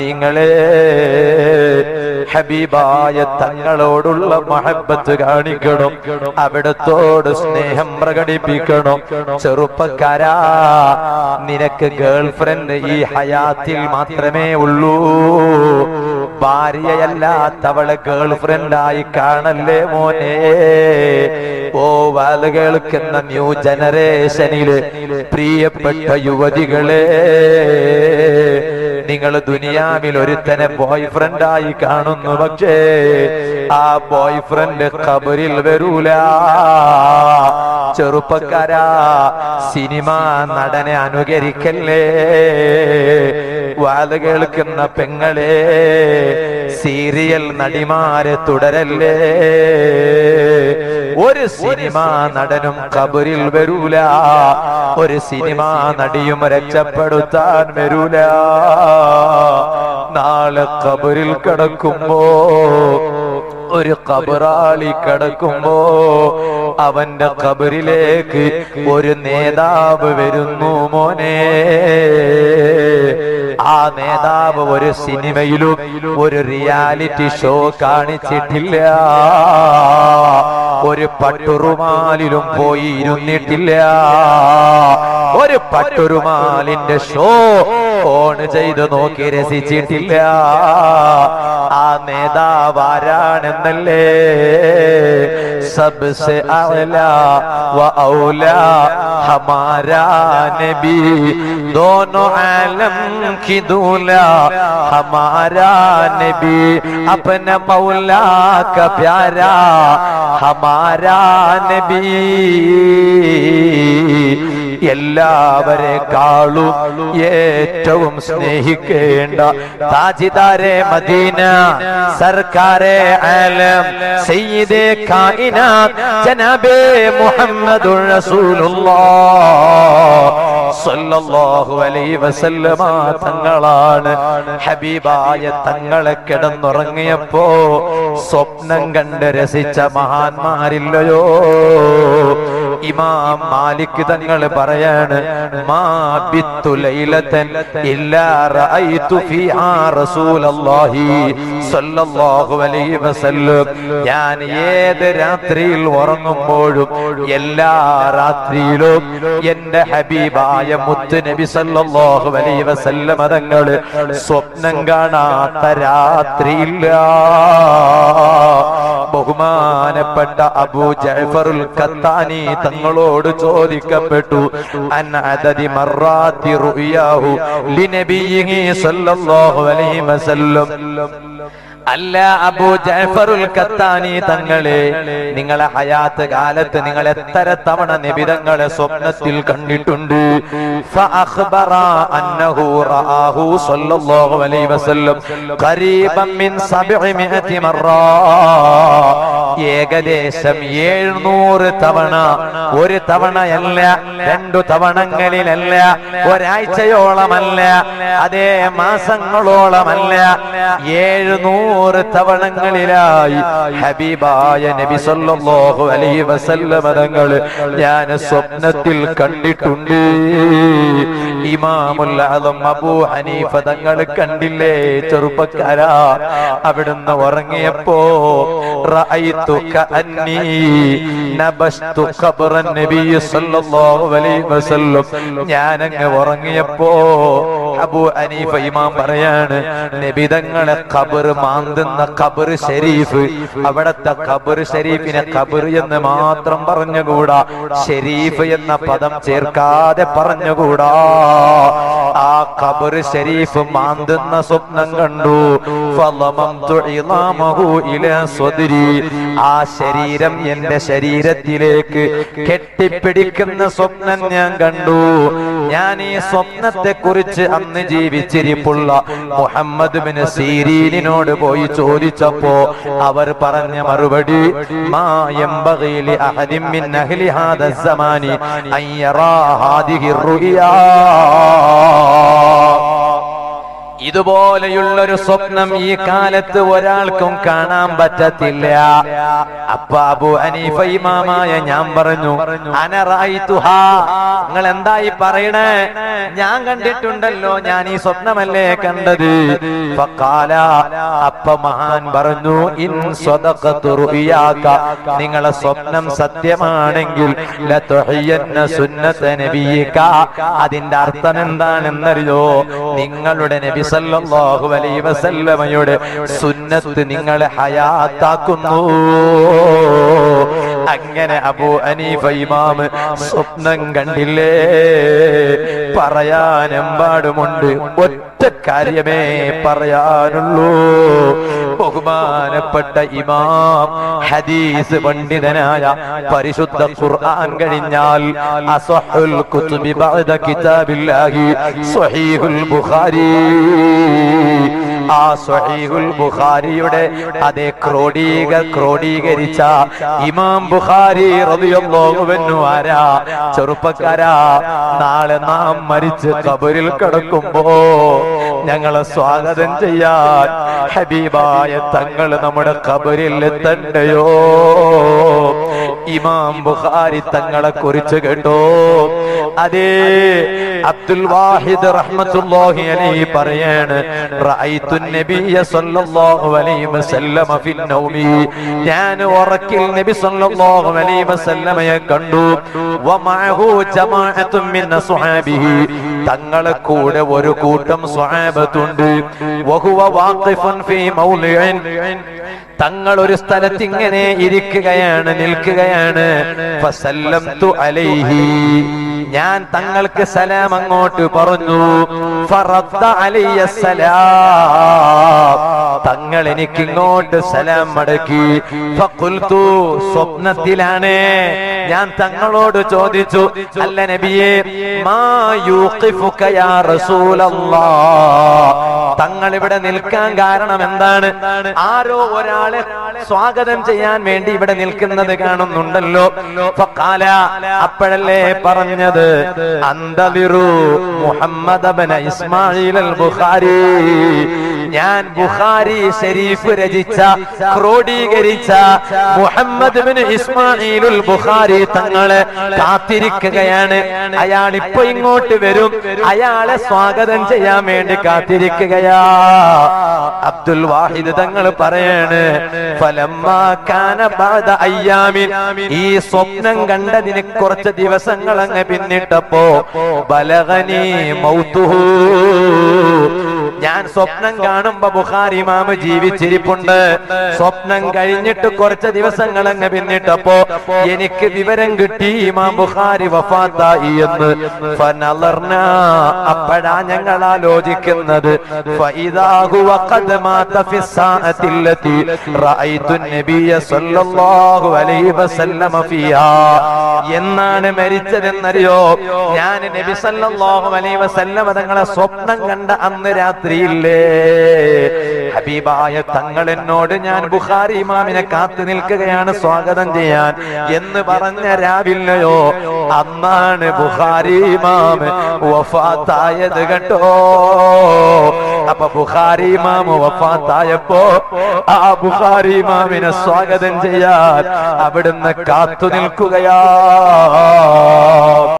മുഅ്മിനീങ്ങളെ ഹബീബായ തങ്ങളോടുള്ള മഹബത്ത് കാണിക്കണം അവിടത്തോട് സ്നേഹം പ്രകടിപ്പിക്കണം ചെറുപ്പക്കാരാ നിനക്ക് ഗേൾ ഫ്രണ്ട് ഈ ഹയാത്തിൽ മാത്രമേ ഉള്ളൂ ഭാര്യയല്ലാത്തവളെ ഗേൾ ഫ്രണ്ടായി കാണല്ലേ മോനെ ഓ വാല കേൾക്കുന്ന ന്യൂ ജനറേഷനില് പ്രിയപ്പെട്ട യുവതികളെ നിങ്ങൾ ദുനിയാവിൽ ഒരുത്തനെ ബോയ് ഫ്രണ്ടായി കാണുന്നു പക്ഷേ ആ ബോയ് ഫ്രണ്ട് ഖബറിൽ വരൂല ചെറുപ്പക്കാരാ സിനിമ നടനെ അനുകരിക്കല്ലേ വാല കേൾക്കുന്ന പെങ്ങളെ സീരിയൽ നടിമാരെ തുടരല്ലേ ഒരു സിനിമ നടനും കബറിൽ വരൂല ഒരു സിനിമ നടിയും രക്ഷപ്പെടുത്താൻ വരൂല നാളെ കബറിൽ കിടക്കുമ്പോ ഒരു കബറാളി കിടക്കുമ്പോ അവന്റെ കബറിലേക്ക് ഒരു നേതാവ് വരുന്നു മോനെ ആ നേതാവ് ഒരു സിനിമയിലും ഒരു റിയാലിറ്റി ഷോ കാണിച്ചിട്ടില്ല ഒരു പട്ടുറുമാലിലും പോയി ഇരുന്നിട്ടില്ല ഒരു പട്ടുറുമാലിന്റെ ഷോ ഓൺ ചെയ്ത് നോക്കി രസിച്ചിട്ടില്ല ആ നേതാവ് ആരാണെന്നല്ലേ സബ്സെ അഅല വ ഔല ഹമാരാ നബി दोनों आलम की दूल्हा हमारा नबी अपने मौला का प्यारा हमारा नबी എല്ലാവരെക്കാളും ഏറ്റവും സ്നേഹിക്കേണ്ട താജിദാരെ മദീന സർക്കാരെ ആലം സയ്യിദേ കായിനാത്ത് ജനാബേ മുഹമ്മദുർ റസൂലുള്ളാഹ് സല്ലല്ലാഹു അലൈഹി വസല്ലമ തങ്ങളാണ് ഹബീബായ തങ്ങളെ കിടന്നുറങ്ങിയപ്പോ സ്വപ്നം കണ്ട് രസിച്ച മഹാന്മാരില്ലയോ ഇമാം മാലിക് തങ്ങൾ പറയാണ് മാ ബിത്തു ലൈലതൻ ഇല്ലാ റഅയ്തു ഫീഹാ റസൂലല്ലാഹി സ്വല്ലല്ലാഹു അലൈഹി വസല്ലം ഞാൻ ഏത് രാത്രിയിൽ ഉറങ്ങുമ്പോഴും എല്ലാ രാത്രിയിലും എന്റെ ഹബീബായ മുത്ത് നബി സല്ലല്ലാഹു അലൈഹി വസല്ലം തങ്ങള് സ്വപ്നം കാണാത്ത രാത്രിയില്ല ബഹുമാനപ്പെട്ട അബൂ ജഅഫറുൽ ഖത്താനി തങ്ങളോട് ചോദിക്കപ്പെട്ടു അൻ അദദി മറാത്തി റുയാഹു ലിനബിയിഹി സല്ലല്ലാഹു അലൈഹി വസല്ലം അല്ല അബൂ ജഅഫറുൽ ഖത്താനി തങ്ങളെ നിങ്ങളെ ഹയാത്ത് കാലത്ത് നിങ്ങൾ എത്ര തവണ നിബിതങ്ങളെ സ്വപ്നത്തിൽ കണ്ടിട്ടുണ്ട് ഫഅഖ്ബറ അന്നഹു റആഹു സ്വല്ലല്ലാഹു അലൈഹി വസല്ലം ഖരീബൻ മിൻ 700 മറ ഏകദേശം എഴുന്നൂറ് തവണ ഒരു തവണയല്ല രണ്ടു തവണങ്ങളിലല്ല ഒരാഴ്ചയോളമല്ല അതേ മാസങ്ങളോളമല്ല എഴുന്നൂറ് തവണങ്ങളിലായി ഹബീബായ നബി സല്ലല്ലാഹു അലൈഹി വസല്ലമ തങ്ങൾ ഞാൻ സ്വപ്നത്തിൽ കണ്ടിട്ടുണ്ട് ഇമാമുൽ ആദം അബൂ ഹനീഫ തങ്ങൾ കണ്ടില്ലേ ചെറുപ്പക്കാരാ അവിടുന്ന് ഉറങ്ങിയപ്പോ റഅയ്തു കഅന്നി നബസ്തു ഖബറൻ നബി സല്ലല്ലാഹു അലൈഹി വസല്ലം ഞാൻ അങ്ങ് ഉറങ്ങിയപ്പോ അബൂ ഹനീഫ ഇമാം പറയാണ് നബിതങ്ങളെ ഖബർ മാന്തുന്ന ഖബർ ഷരീഫ് അവിടത്തെ ഖബർ ഷരീഫിനെ ഖബർ എന്ന് മാത്രം പറഞ്ഞുകൂടാ ഷരീഫ് എന്ന പദം ചേർക്കാതെ പറഞ്ഞുകൂടാ ആ ഖബർ ഷരീഫ് മാന്തുന്ന സ്വപ്നം കണ്ടു ഫളമംതു ഇളാമഹു ഇലാ സ്വദ്രി ആ ശരീരം എന്റെ ശരീരത്തിലേക്ക് കെട്ടിപ്പിടിക്കുന്ന സ്വപ്നം ഞാൻ കണ്ടു ഞാൻ ഈ സ്വപ്നത്തെ കുറിച്ച് അന്ന് ജീവിച്ചിരിപ്പുള്ള മുഹമ്മദ് ബിൻ സീരീനിനോട് പോയി ചോദിച്ചപ്പോ അവർ പറഞ്ഞ മറുപടി മാ യംബഗി ലി അഹദിൻ മിൻ അഹ്ലി ഹാദ الزمان അൻ യറാ ഹാദിഹി الرؤيا ഇതുപോലെയുള്ളൊരു സ്വപ്നം ഈ കാലത്ത് ഒരാൾക്കും കാണാൻ പറ്റത്തില്ല അപ്പൊ അബു അനീഫ ഇമാമായ ഞാൻ പറഞ്ഞു അനറായിത്തുഹ നിങ്ങൾ എന്തായി പറയണേ ഞാൻ കണ്ടിട്ടുണ്ടല്ലോ ഞാൻ ഈ സ്വപ്നമല്ലേ കണ്ടത് ഫഖാല അപ്പ മഹാൻ പറഞ്ഞു ഇൻ സ്വദഖതു റുയാക നിങ്ങളെ സ്വപ്നം സത്യമാണെങ്കിൽ ലതുഹിയന്ന സുന്നത നബിയിക അതിന്റെ അർത്ഥം എന്താണെന്നറിയോ നിങ്ങളുടെ നബി സല്ലല്ലാഹു അലൈഹി വസല്ലമയുടെ സുന്നത്ത് നിങ്ങളെ ഹയാത്താക്കുന്നു അങ്ങനെ അബൂ അനീഫ ഇമാമ് സ്വപ്നം കണ്ടില്ലേ പറയാനെമ്പാടുമുണ്ട് ഒറ്റ കാര്യമേ പറയാനുള്ളൂ ബഹുമാനപ്പെട്ട ഇമാം ഹദീസ് പണ്ഡിതനായ പരിശുദ്ധ ഖുർആൻ കഴിഞ്ഞാൽ അസഹുൽ കുതുബി ബഅദ കിതാബില്ലാഹി സ്വഹീഹുൽ ബുഖാരി ആ സ്വഹീഹുൽ ബുഖാരിയുടെ അതേ ക്രോഡീക ക്രോഡീകരിച്ച ഇമാം ബുഖാരി റളിയല്ലാഹു അൻഹു ആരാ ചെറുപ്പക്കാരാ നാളെ നാം മരിച്ച് കബറിൽ കിടക്കുമ്പോ ഞങ്ങളെ സ്വാഗതം ചെയ്യാൻ ഹബീബായ തങ്ങൾ നമ്മുടെ കബറിൽ എത്തണ്ടയോ ഇമാം ബുഖാരി തങ്ങളെ കുറിച്ച് കേട്ടോ അതേ അബ്ദുൽ വാഹിദ് റഹ്മത്തുള്ളാഹി അലൈഹി പറയാണ് റഅയ്തു നബിയ സല്ലല്ലാഹു അലൈഹി വസല്ലമ ഫിൻ നൗമി ഞാൻ ഉറക്കിൽ നബി സല്ലല്ലാഹു അലൈഹി വസല്ലമയെ കണ്ടു വമഅഹു ജമാഅത്തും മിൻ സ്വഹാബിഹി തങ്ങളെ കൂടെ ഒരു കൂട്ടം സ്വഹാബത്തുണ്ട് വഹുവ വാഖിഫുൻ ഫീ മൗലിഇൻ തങ്ങൾ ഒരു സ്ഥലത്ത് ഇങ്ങനെ ഇരിക്കുകയാണ് നിൽക്കുകയാണ് ഫസല്ലംതു അലൈഹി ഞാൻ തങ്ങൾക്ക് സലാം അങ്ങോട്ട് പറഞ്ഞു ഫറദ്ദ അലയ്യ സലാം തങ്ങൾ എനിക്ക് ഇങ്ങോട്ട് സലാം മടക്കി ഫഖുൽതു സ്വപ്നത്തിലാണ് ഞാൻ തങ്ങളോട് ചോദിച്ചു അല്ല നബിയെ മാ യൂഖിഫുക യാ റസൂലല്ലാഹ് തങ്ങൾ ഇവിടെ നിൽക്കാൻ കാരണം എന്താണ് ആരോ ഒരാളെ സ്വാഗതം ചെയ്യാൻ വേണ്ടി ഇവിടെ നിൽക്കുന്നത് കാണുന്നുണ്ടല്ലോ ഫഖാല അപ്പോഴല്ലേ പറഞ്ഞത് അന്തലിറു മുഹമ്മദ് അബ്ന ഇസ്മായിൽ അൽ ബുഖാരി ഞാൻ ബുഖാരി ഷരീഫ് രചിച്ച ക്രോഡീകരിച്ച മുഹമ്മദ് ബിൻ ഇസ്മായിലുൽ ബുഖാരി തങ്ങളെ കാത്തിരിക്കുകയാണ് അയാൾ ഇപ്പൊ ഇങ്ങോട്ട് വരും അയാളെ സ്വാഗതം ചെയ്യാൻ വേണ്ടി കാത്തിരിക്കുകയാ അബ്ദുൽ വാഹിദ് തങ്ങൾ പറയാണ് ഫലമ്മാ കാന ബഅദ അയ്യാമിൻ ഈ സ്വപ്നം കണ്ടതിന് കുറച്ച് ദിവസങ്ങൾ അങ്ങ് പിന്നിട്ടപ്പോ ബലഗനി മൗതുഹു ഞാൻ സ്വപ്നം കാണുമ്പോ ബുഖാരി ഇമാമ് ജീവിച്ചിരിപ്പുണ്ട് സ്വപ്നം കഴിഞ്ഞിട്ട് കുറച്ച് ദിവസങ്ങൾ അങ്ങ് പിന്നിട്ടപ്പോ എനിക്ക് വിവരം കിട്ടി ഇമാം ബുഖാരി വഫാത്തായി എന്ന് ഫനളർന അപ്പോഴാ ഞങ്ങൾ ആലോചിക്കുന്നത് ഫഇദാ ഹുവ ഖദ് മാത ഫി الساعة التي رأيت النبي صلى الله عليه وسلم فيها എന്നാണ് മരിച്ചതെന്നറിയോ ഞാൻ നബി സല്ലല്ലാഹു അലൈഹി വസല്ലമ തങ്ങളെ സ്വപ്നം കണ്ട അന്ന് രാത്രിയില്ലേ ഹബീബായ തങ്ങൾ എന്നോട് ഞാൻ ബുഖാരി ഇമാമിനെ കാത്തു നിൽക്കുകയാണ് സ്വാഗതം ചെയ്യാൻ എന്ന് പറഞ്ഞ രാവില്ലയോ അന്നാണ് ബുഖാരി ഇമാം വഫാത്തായത് കേട്ടോ അപ്പൊ ബുഖാരി ഇമാം വഫാത്തായപ്പോ ആ ബുഖാരി ഇമാമിനെ സ്വാഗതം ചെയ്യാൻ അവിടുന്ന് കാത്തു നിൽക്കുകയാ